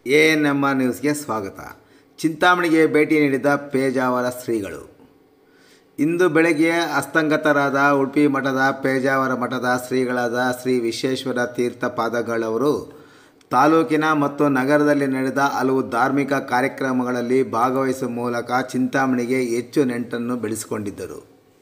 A N M R ನ್ಯೂಸ್ಗೆ ಸ್ವಾಗತ ಚಿಂತಾಮಣಿಗೆ ಭೇಟಿ ನೀಡಿದ ಪೇಜಾವರ ಶ್ರೀಗಳು ಇಂದು ಬೆಳಗ್ಗೆ ಅಸ್ತಂಗತರಾದ ಉಡುಪಿ ಮಠದ ಪೇಜಾವರ ಮಠದ ಶ್ರೀಗಳಾದ ಶ್ರೀ ವಿಶ್ವೇಶ್ವರ ತೀರ್ಥ ಪಾದಗಳವರು ತಾಲೂಕಿನ ಮತ್ತು ನಗರದಲ್ಲಿ ನಡೆದ ಹಲವು ಧಾರ್ಮಿಕ ಕಾರ್ಯಕ್ರಮಗಳಲ್ಲಿ ಭಾಗವಹಿಸುವ ಮೂಲಕ ಚಿಂತಾಮಣಿಗೆ ಹೆಚ್ಚು ನೆಂಟನ್ನು ಬೆಳೆಸಿಕೊಂಡಿದ್ದರು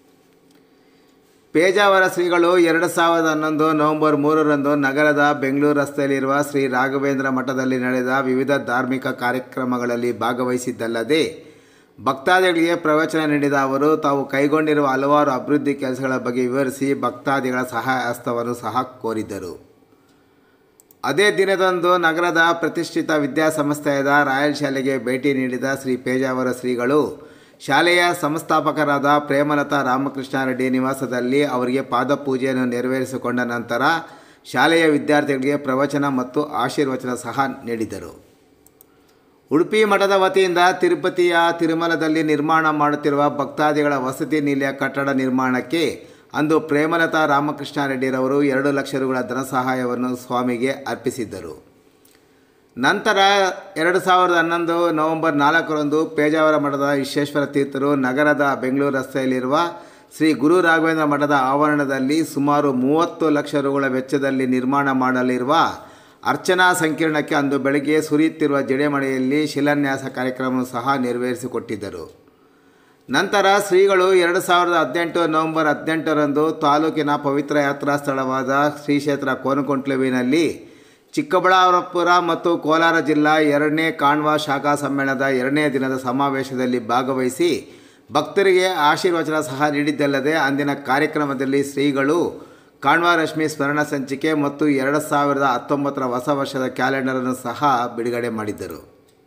ಪೇಜಾವರ ಶ್ರೀಗಳು ಎರಡು ಸಾವಿರದ ಹನ್ನೊಂದು ನವೆಂಬರ್ ಮೂರರಂದು ನಗರದ ಬೆಂಗಳೂರು ರಸ್ತೆಯಲ್ಲಿರುವ ಶ್ರೀ ರಾಘವೇಂದ್ರ ಮಠದಲ್ಲಿ ನಡೆದ ವಿವಿಧ ಧಾರ್ಮಿಕ ಕಾರ್ಯಕ್ರಮಗಳಲ್ಲಿ ಭಾಗವಹಿಸಿದ್ದಲ್ಲದೆ ಭಕ್ತಾದಿಗಳಿಗೆ ಪ್ರವಚನ ನೀಡಿದ ಅವರು ತಾವು ಕೈಗೊಂಡಿರುವ ಹಲವಾರು ಅಭಿವೃದ್ಧಿ ಕೆಲಸಗಳ ಬಗ್ಗೆ ವಿವರಿಸಿ ಭಕ್ತಾದಿಗಳ ಸಹಾಯ ಹಸ್ತವನ್ನು ಸಹ ಕೋರಿದ್ದರು ಅದೇ ದಿನದಂದು ನಗರದ ಪ್ರತಿಷ್ಠಿತ ವಿದ್ಯಾಸಂಸ್ಥೆಯಾದ ರಾಯಲ್ ಶಾಲೆಗೆ ಭೇಟಿ ನೀಡಿದ ಶ್ರೀ ಪೇಜಾವರ ಶ್ರೀಗಳು ಶಾಲೆಯ ಸಂಸ್ಥಾಪಕರಾದ ಪ್ರೇಮಲತಾ ರಾಮಕೃಷ್ಣ ರೆಡ್ಡಿ ನಿವಾಸದಲ್ಲಿ ಅವರಿಗೆ ಪಾದಪೂಜೆಯನ್ನು ನೆರವೇರಿಸಿಕೊಂಡ ನಂತರ ಶಾಲೆಯ ವಿದ್ಯಾರ್ಥಿಗಳಿಗೆ ಪ್ರವಚನ ಮತ್ತು ಆಶೀರ್ವಚನ ಸಹ ನೀಡಿದರು ಉಡುಪಿ ಮಠದ ವತಿಯಿಂದ ತಿರುಪತಿಯ ತಿರುಮಲದಲ್ಲಿ ನಿರ್ಮಾಣ ಮಾಡುತ್ತಿರುವ ಭಕ್ತಾದಿಗಳ ವಸತಿ ನಿಲಯ ಕಟ್ಟಡ ನಿರ್ಮಾಣಕ್ಕೆ ಅಂದು ಪ್ರೇಮಲತಾ ರಾಮಕೃಷ್ಣ ರೆಡ್ಡಿರವರು ಎರಡು ಲಕ್ಷ ರುಗಳ ಧನ ಸಹಾಯವನ್ನು ಸ್ವಾಮಿಗೆ ಅರ್ಪಿಸಿದ್ದರು ನಂತರ ಎರಡು ಸಾವಿರದ ಹನ್ನೊಂದು ನವೆಂಬರ್ ನಾಲ್ಕರಂದು ಪೇಜಾವರ ಮಠದ ವಿಶ್ವೇಶ್ವರ ತೀರ್ಥರು ನಗರದ ಬೆಂಗಳೂರು ರಸ್ತೆಯಲ್ಲಿರುವ ಶ್ರೀ ಗುರು ರಾಘವೇಂದ್ರ ಮಠದ ಆವರಣದಲ್ಲಿ ಸುಮಾರು ಮೂವತ್ತು ಲಕ್ಷ ರುಗಳ ವೆಚ್ಚದಲ್ಲಿ ನಿರ್ಮಾಣ ಮಾಡಲಿರುವ ಅರ್ಚನಾ ಸಂಕೀರ್ಣಕ್ಕೆ ಅಂದು ಬೆಳಗ್ಗೆ ಸುರಿಯುತ್ತಿರುವ ಜಡೆಮಳೆಯಲ್ಲಿ ಶಿಲಾನ್ಯಾಸ ಕಾರ್ಯಕ್ರಮ ಸಹ ನೆರವೇರಿಸಿಕೊಟ್ಟಿದ್ದರು ನಂತರ ಶ್ರೀಗಳು ಎರಡು ಸಾವಿರದ ಹದಿನೆಂಟು ನವೆಂಬರ್ ಹದಿನೆಂಟರಂದು ತಾಲೂಕಿನ ಪವಿತ್ರ ಯಾತ್ರಾ ಸ್ಥಳವಾದ ಶ್ರೀ ಕ್ಷೇತ್ರ ಕೋನಕೊಂಟ್ಲುವಿನಲ್ಲಿ ಚಿಕ್ಕಬಳ್ಳಾಪುರ ಮತ್ತು ಕೋಲಾರ ಜಿಲ್ಲಾ ಎರಡನೇ ಕಾಣ್ವಾ ಶಾಖಾ ಸಮ್ಮೇಳನದ ಎರಡನೇ ದಿನದ ಸಮಾವೇಶದಲ್ಲಿ ಭಾಗವಹಿಸಿ ಭಕ್ತರಿಗೆ ಆಶೀರ್ವಚನ ಸಹ ನೀಡಿದ್ದಲ್ಲದೆ ಅಂದಿನ ಕಾರ್ಯಕ್ರಮದಲ್ಲಿ ಶ್ರೀಗಳು ಕಾಣ್ವಾ ರಶ್ಮಿ ಸ್ಮರಣ ಸಂಚಿಕೆ ಮತ್ತು ಎರಡು ಸಾವಿರದ ಹತ್ತೊಂಬತ್ತರ ಹೊಸ ವರ್ಷದ ಕ್ಯಾಲೆಂಡರನ್ನು ಸಹ ಬಿಡುಗಡೆ ಮಾಡಿದ್ದರು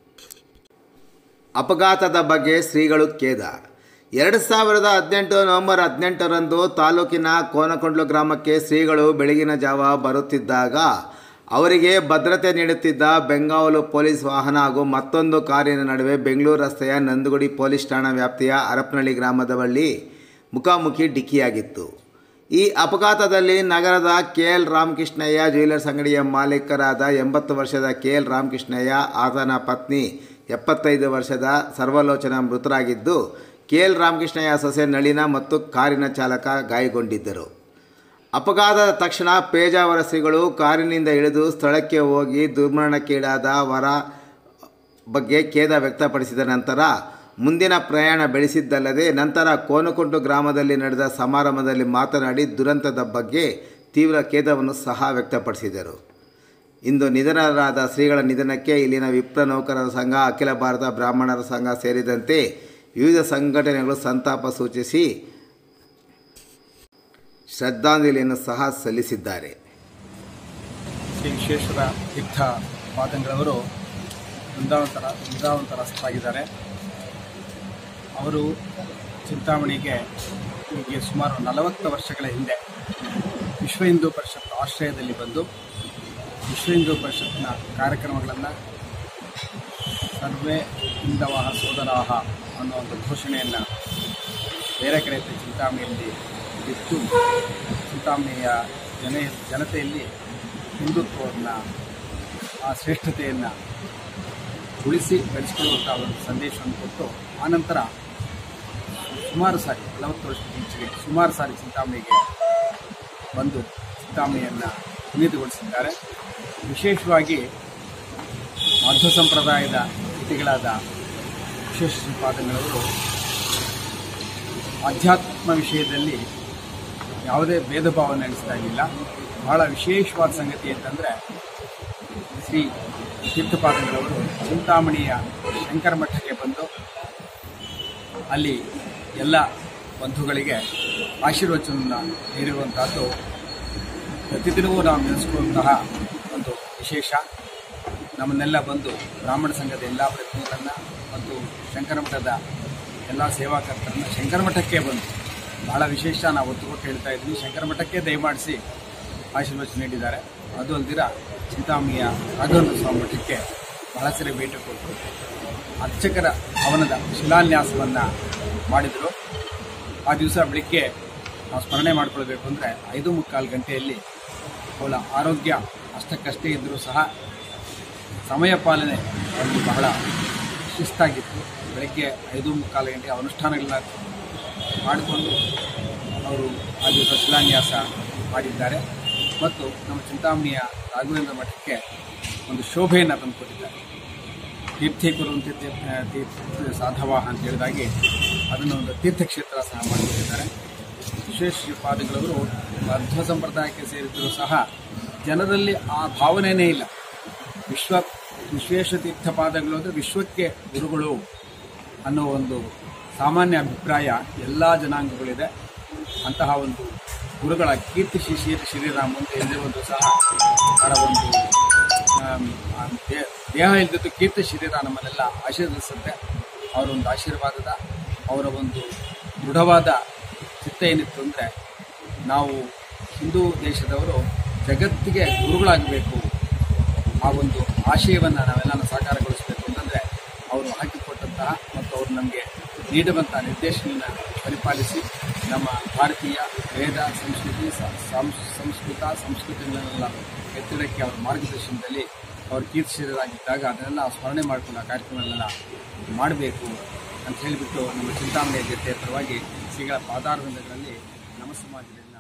ಅಪಘಾತದ ಬಗ್ಗೆ ಶ್ರೀಗಳು ಖೇದ ಎರಡು ಸಾವಿರದ ಹದಿನೆಂಟು ನವೆಂಬರ್ ಹದಿನೆಂಟರಂದು ತಾಲೂಕಿನ ಕೋನಕೊಂಡ್ಲು ಗ್ರಾಮಕ್ಕೆ ಶ್ರೀಗಳು ಬೆಳಗಿನ ಜಾವ ಬರುತ್ತಿದ್ದಾಗ ಅವರಿಗೆ ಭದ್ರತೆ ನೀಡುತ್ತಿದ್ದ ಬೆಂಗಾವಲು ಪೊಲೀಸ್ ವಾಹನ ಹಾಗೂ ಮತ್ತೊಂದು ಕಾರಿನ ನಡುವೆ ಬೆಂಗಳೂರು ರಸ್ತೆಯ ನಂದಗುಡಿ ಪೊಲೀಸ್ ಠಾಣಾ ವ್ಯಾಪ್ತಿಯ ಹರಪನಹಳ್ಳಿ ಗ್ರಾಮದ ಬಳಿ ಮುಖಾಮುಖಿ ಡಿಕ್ಕಿಯಾಗಿತ್ತು ಈ ಅಪಘಾತದಲ್ಲಿ ನಗರದ ಕೆ ಎಲ್ ರಾಮಕೃಷ್ಣಯ್ಯ ಜ್ಯುವೆಲರ್ಸ್ ಅಂಗಡಿಯ ಮಾಲೀಕರಾದ ಎಂಬತ್ತು ವರ್ಷದ ಕೆ ಎಲ್ ರಾಮಕೃಷ್ಣಯ್ಯ ಆತನ ಪತ್ನಿ ಎಪ್ಪತ್ತೈದು ವರ್ಷದ ಸರ್ವಲೋಚನ ಮೃತರಾಗಿದ್ದು ಕೆ ಎಲ್ ರಾಮಕೃಷ್ಣಯ್ಯ ಸೊಸೆ ನಳಿನ ಮತ್ತು ಕಾರಿನ ಚಾಲಕ ಗಾಯಗೊಂಡಿದ್ದರು ಅಪಘಾತದ ತಕ್ಷಣ ಪೇಜಾವರ ಶ್ರೀಗಳು ಕಾರಿನಿಂದ ಇಳಿದು ಸ್ಥಳಕ್ಕೆ ಹೋಗಿ ದುರ್ಮರಣಕ್ಕೀಡಾದ ವರ ಬಗ್ಗೆ ಖೇದ ವ್ಯಕ್ತಪಡಿಸಿದ ನಂತರ ಮುಂದಿನ ಪ್ರಯಾಣ ಬೆಳೆಸಿದ್ದಲ್ಲದೆ ನಂತರ ಕೋನಕುಂಟು ಗ್ರಾಮದಲ್ಲಿ ನಡೆದ ಸಮಾರಂಭದಲ್ಲಿ ಮಾತನಾಡಿ ದುರಂತದ ಬಗ್ಗೆ ತೀವ್ರ ಖೇದವನ್ನು ಸಹ ವ್ಯಕ್ತಪಡಿಸಿದರು ಇಂದು ನಿಧನರಾದ ಶ್ರೀಗಳ ನಿಧನಕ್ಕೆ ಇಲ್ಲಿನ ವಿಪ್ರ ನೌಕರರ ಸಂಘ ಅಖಿಲ ಭಾರತ ಬ್ರಾಹ್ಮಣರ ಸಂಘ ಸೇರಿದಂತೆ ವಿವಿಧ ಸಂಘಟನೆಗಳು ಸಂತಾಪ ಸೂಚಿಸಿ ಶ್ರದ್ಧಾಂಜಲಿಯನ್ನು ಸಹ ಸಲ್ಲಿಸಿದ್ದಾರೆ ಶ್ರೀ ವಿಶ್ವೇಶ್ವರ ತೀರ್ಥ ಪಾದಂಗಳವರು ವೃಂದಾವಂತರ ವೃಂದಾವಂತರಸ್ಥರಾಗಿದ್ದಾರೆ ಅವರು ಚಿಂತಾಮಣಿಗೆ ಹೀಗೆ ಸುಮಾರು ನಲವತ್ತು ವರ್ಷಗಳ ಹಿಂದೆ ವಿಶ್ವ ಹಿಂದೂ ಪರಿಷತ್ ಆಶ್ರಯದಲ್ಲಿ ಬಂದು ವಿಶ್ವ ಹಿಂದೂ ಪರಿಷತ್ನ ಕಾರ್ಯಕ್ರಮಗಳನ್ನು ಸರ್ವೇ ಹಿಂದವಾಹ ಸೋದರಾಹ ಅನ್ನೋ ಒಂದು ಘೋಷಣೆಯನ್ನು ಬೇರೆ ಕಡೆ ಚಿಂತಾಮಣಿಯಲ್ಲಿ ಬಿತ್ತು ಚಿಂತಾಮಣಿಯ ಜನ ಜನತೆಯಲ್ಲಿ ಹಿಂದುತ್ವವನ್ನು ಆ ಶ್ರೇಷ್ಠತೆಯನ್ನು ಉಳಿಸಿ ಬೆಳೆಸ್ಕೊಳ್ಳುವಂಥ ಒಂದು ಸಂದೇಶವನ್ನು ಕೊಟ್ಟು ಆನಂತರ ಸುಮಾರು ಸಾರಿ ನಲವತ್ತು ವರ್ಷದ ಈಚೆಗೆ ಸುಮಾರು ಸಾರಿ ಚಿಂತಾಮಣಿಗೆ ಬಂದು ಚಿಂತಾಮಣಿಯನ್ನು ಪುನೀತಗೊಳಿಸಿದ್ದಾರೆ ವಿಶೇಷವಾಗಿ ಮಧ್ವ ಸಂಪ್ರದಾಯದ ಕೃತಿಗಳಾದ ವಿಶೇಷ ಶ್ರೀಪಾದಂಗಳವರು ಆಧ್ಯಾತ್ಮ ವಿಷಯದಲ್ಲಿ ಯಾವುದೇ ಭೇದ ಭಾವ ನಡೆಸ್ತಾ ಇರಲಿಲ್ಲ ಬಹಳ ವಿಶೇಷವಾದ ಸಂಗತಿ ಅಂತಂದರೆ ಶ್ರೀ ತೀರ್ಥಪಾದಂಗಳವರು ಚಿಂತಾಮಣಿಯ ಶಂಕರ ಮಠಕ್ಕೆ ಬಂದು ಅಲ್ಲಿ ಎಲ್ಲ ಬಂಧುಗಳಿಗೆ ಆಶೀರ್ವಚನ ನೀಡಿರುವಂತಹದ್ದು ಪ್ರತಿದಿನವೂ ನಾವು ನೆನೆಸ್ಕೊಳ್ಳುವಂತಹ ಒಂದು ವಿಶೇಷ ನಮ್ಮನ್ನೆಲ್ಲ ಬಂದು ಬ್ರಾಹ್ಮಣ ಸಂಘದ ಎಲ್ಲ ಪ್ರತಿನಿಧಿಗಳನ್ನ ಮತ್ತು ಶಂಕರ ಮಠದ ಎಲ್ಲ ಸೇವಾಕರ್ತರನ್ನ ಶಂಕರ ಮಠಕ್ಕೆ ಬಂದು ಬಹಳ ವಿಶೇಷ ನಾವು ಒತ್ತು ಕೊಟ್ಟು ಹೇಳ್ತಾ ಇದ್ದೀನಿ ಶಂಕರ ಮಠಕ್ಕೆ ದಯಮಾಡಿಸಿ ಆಶೀರ್ವಚನ ನೀಡಿದ್ದಾರೆ ಅದು ಅಲ್ದಿರ ಚಿಂತಾಮಣಿಯ ರಾಘವೇಂದ್ರ ಸ್ವಾಮಿ ಮಠಕ್ಕೆ ಬಹಳ ಸರಿ ಭೇಟಿ ಕೊಟ್ಟು ಅರ್ಚಕರ ಭವನದ ಶಿಲಾನ್ಯಾಸವನ್ನು ಮಾಡಿದರು ಆ ದಿವಸ ಬೆಳಿಗ್ಗೆ ನಾವು ಸ್ಮರಣೆ ಮಾಡ್ಕೊಳ್ಬೇಕು ಅಂದರೆ ಐದು ಮುಕ್ಕಾಲು ಗಂಟೆಯಲ್ಲಿ ಅವಳ ಆರೋಗ್ಯ ಅಷ್ಟಕ್ಕಷ್ಟೇ ಇದ್ದರೂ ಸಹ ಸಮಯ ಪಾಲನೆ ಅವರಿಗೆ ಬಹಳ ಶಿಸ್ತಾಗಿತ್ತು ಬೆಳಗ್ಗೆ ಐದು ಮುಕ್ಕಾಲು ಗಂಟೆ ಅನುಷ್ಠಾನಗಳನ್ನ ಮಾಡಿಕೊಂಡು ಅವರು ಆ ದಿವಸ ಶಿಲಾನ್ಯಾಸ ಮಾಡಿದ್ದಾರೆ ಮತ್ತು ನಮ್ಮ ಚಿಂತಾಮಣಿಯ ರಾಘವೇಂದ್ರ ಮಠಕ್ಕೆ ಒಂದು ಶೋಭೆಯನ್ನು ತಂದುಕೊಟ್ಟಿದ್ದಾರೆ ತೀರ್ಥೇಕುರುವಂತೆ ತೀರ್ಥ ಸಾಧವಾಹ ಅಂತ ಹೇಳಿದಾಗೆ ಅದನ್ನು ಒಂದು ತೀರ್ಥಕ್ಷೇತ್ರ ಸಹ ಮಾಡಿಕೊಟ್ಟಿದ್ದಾರೆ ವಿಶ್ವೇಶ ಶ್ರೀಪಾದಿಗಳವರು ಅರ್ಧ ಸಂಪ್ರದಾಯಕ್ಕೆ ಸೇರಿದ್ದರೂ ಸಹ ಜನರಲ್ಲಿ ಆ ಭಾವನೆಯೇ ಇಲ್ಲ ವಿಶ್ವ ವಿಶ್ವೇಶ ತೀರ್ಥಪಾದಗಳು ಅಂದರೆ ವಿಶ್ವಕ್ಕೆ ಗುರುಗಳು ಅನ್ನೋ ಒಂದು ಸಾಮಾನ್ಯ ಅಭಿಪ್ರಾಯ ಎಲ್ಲ ಜನಾಂಗಗಳಿದೆ ಅಂತಹ ಒಂದು ಗುರುಗಳ ಕೀರ್ತಿ ಶ್ರೀ ಶ್ರೀ ಶ್ರೀರಾಮ್ ಅಂತ ಎಲ್ಲಿರುವುದು ಸಹ ಅವರ ಒಂದು ಆಮ್, ಆ ದೇ- ದೇಹ ಇಲ್ದಿದ್ದು ಕೀರ್ತಿ ಶ್ರೀರಾಮ್ ನಮ್ಮನ್ನೆಲ್ಲ ಆಶೀರ್ವದಿಸುತ್ತೆ ಅವರ ಒಂದು ಆಶೀರ್ವಾದದ ಅವರ ಒಂದು ದೃಢವಾದ ಚಿತ್ತ ಏನಿತ್ತು ಅಂದರೆ ನಾವು ಹಿಂದೂ ದೇಶದವರು ಜಗತ್ತಿಗೆ ಗುರುಗಳಾಗಬೇಕು ಆ ಒಂದು ಆಶಯವನ್ನು ನಾವೆಲ್ಲ ಸಾಕಾರಗೊಳಿಸಬೇಕು ಅಂತಂದರೆ ಅವರು ಹಾಕಿಕೊಟ್ಟಂತಹ ಮತ್ತು ಅವರು ನಮಗೆ ನೀಡುವಂತಹ ನಿರ್ದೇಶನ ಪರಿಪಾಲಿಸಿ ನಮ್ಮ ಭಾರತೀಯ ವೇದ ಸಂಸ್ಕೃತಿ ಸ- ಸಾಂಸ್- ಸಂಸ್ಕೃತ ಸಂಸ್ಕೃತಿಗಳನ್ನೆಲ್ಲ ಎತ್ತಡಕ್ಕೆ ಅವರ ಮಾರ್ಗದರ್ಶನದಲ್ಲಿ ಅವರು ಕೀರ್ತಿಸಿರಾಗಿದ್ದಾಗ ಅದನ್ನೆಲ್ಲ ಸ್ಮರಣೆ ಮಾಡಿಕೊಂಡು ಆ ಕಾರ್ಯಕ್ರಮಗಳನ್ನೆಲ್ಲ ಮಾಡಬೇಕು ಅಂತ ಹೇಳಿಬಿಟ್ಟು ನಮ್ಮ ಚಿಂತಾಮಣಿಯ ಜೊತೆ ಪರವಾಗಿ ಶ್ರೀಗಳ ಪಾದಾರವಿಂದಗಳಲ್ಲಿ ನಮ್ಮ ಸಮಾಜದಲ್ಲಿ